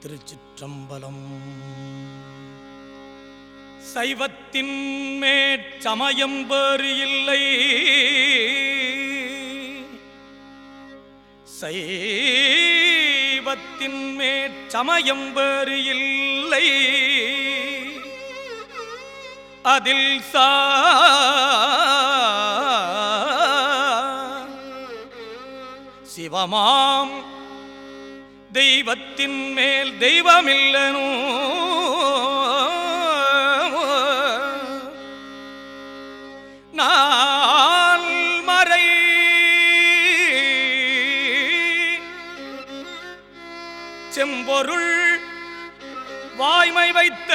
திருச்சிற்றம்பலம் சைவத்தின் மேற்சமயம் வேறு இல்லை சைவத்தின் மேற்சமயம் வேறு இல்லை அதில் சா சிவமாம் தெய்வத்தின் மேல் தெய்வமில்லனோ நான் மறை செம்பொருள் வாய்மை வைத்த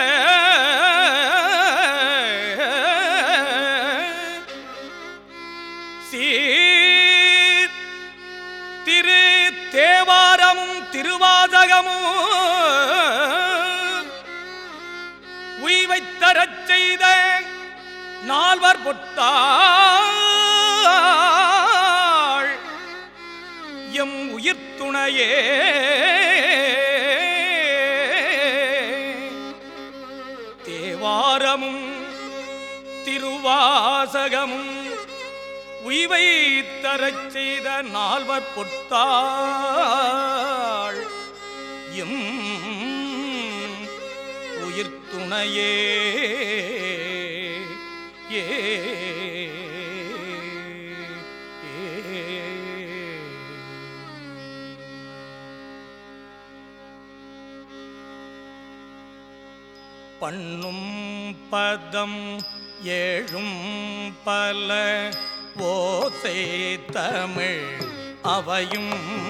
சீர் திரு தேவாரமும் திருவாதகமும் உய்வைத் தரச் செய்த நால்வர் பொட்டாள் எம் உயிர் துணையே தேவாரமும் திருவாசகமும் உய்வை தரச் செய்த நால்வர் பொட்டாள் எம் உயிர் துணையே ஏ பண்ணும் பதம் ஏழும் பல ஓசை தமிழ் அவையும்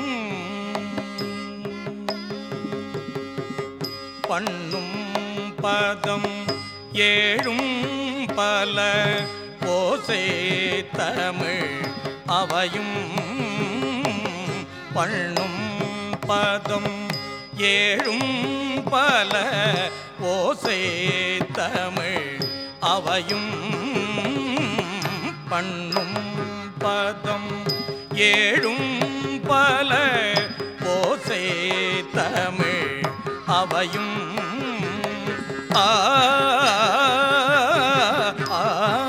பண்ணும் பதம் ஏழும் பல ஓசை தமிழ் அவையும் பண்ணும் பதம் ஏழும் பல ஓசை தமிழ் அவையும் பண்ணும் பதம் ஏழும் பல ஓசை தமிழ் அவையும் ஆ ஆ,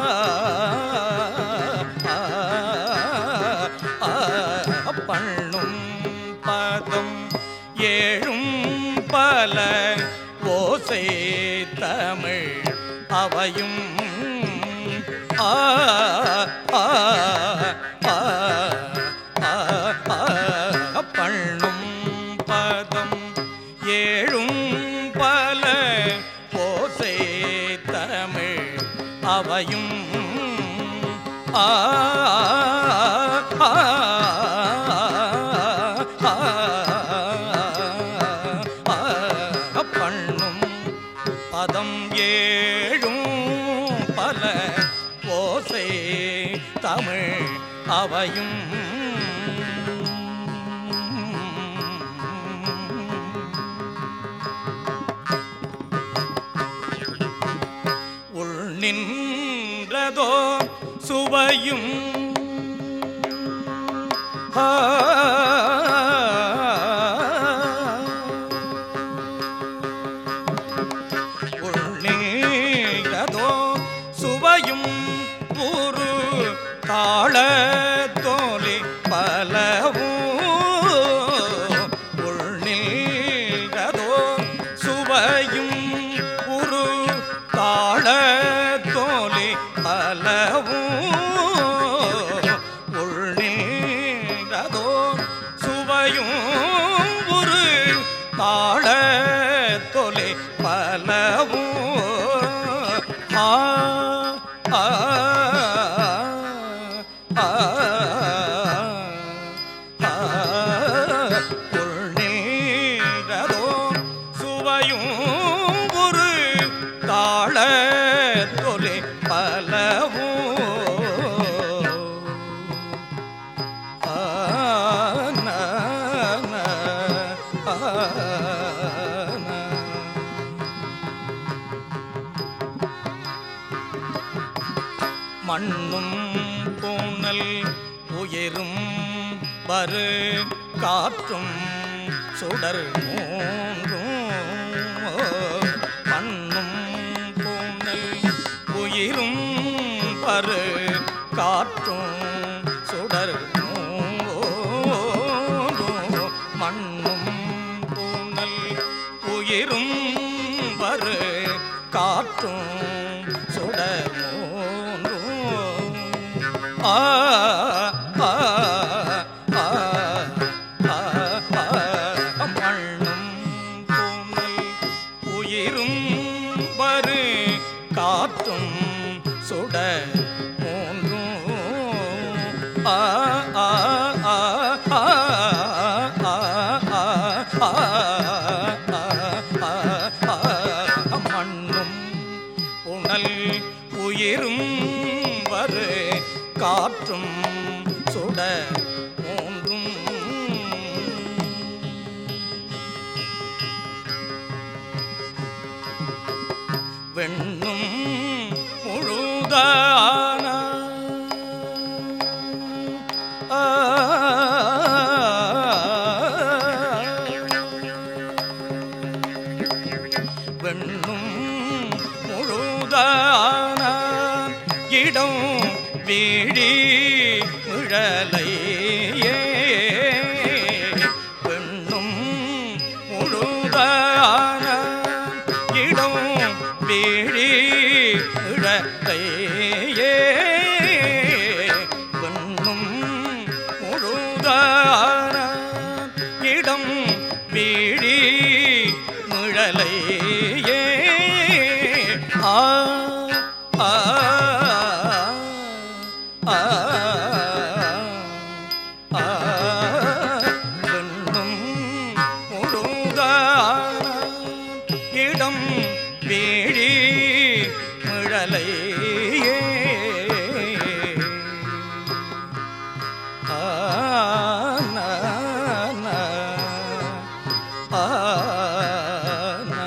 ஆ, ஆ, பண்ணும் பதம் ஏழும் பல ஓசை தமிழ் அவையும் ஆ ஆ, ஆ, ஆ, ஆ, பண்ணும் பதம் ஏழும் பல ஓசை தமிழ் அவையும் ஆ ஆ, ஆ, ஆ, ஆ, பண்ணும் பதம் ஏழும் பல ஓசை தமிழ் அவையும் உள் நின்றதோ சுவையும் ஆ உள்ளேதோ சுவையும் ஒரு தாள தோலி பலவும் உள்ளேதோ சுவையும் ஒரு தாள தோலி பலவும் உள்ளேதோ சுவையும் ஒரு தாள தொலை பலவும் ஆ ஆ ஆ ஆ பொருளேதோ சுவையும் ஒரு தாள தொலை பலவும் ஆ நா, நா, ஆ, நா. மண்ணும் பூனல் உயிரும் வரு காற்றும் சுடர் மூன்றும் காற்றும் சுடர் மூன்றும் மண்ணும் பூனல் உயிரும் வரு காற்றும் சுடர் மூன்றும் ஆ ஆ ஆ ஆ ஆ மண்ணும் பூனல் உயிரும் வரு காற்றும் சுட மூன்றும் ஆ ஆ ஆ ஆ ஆ ஆ ஆ ஆ ஆ மண்ணும் உணல் உயிரும் வரு காற்றும் சுட மூன்றும் வெண்ணும் முழுதான ஆ வெண்ணும் முழுதான இடம் வீழி விழலையே பெண்ணும் முழுதான இடம் வீழி இழத்தையே பெண்ணும் முழுதான இடம் வீழி முழலையே ஆ ஆ ஆ ஆ பெண்ணும் முழுதான இடம் வீழி முழலையே ஆ நா, நா, ஆ நா.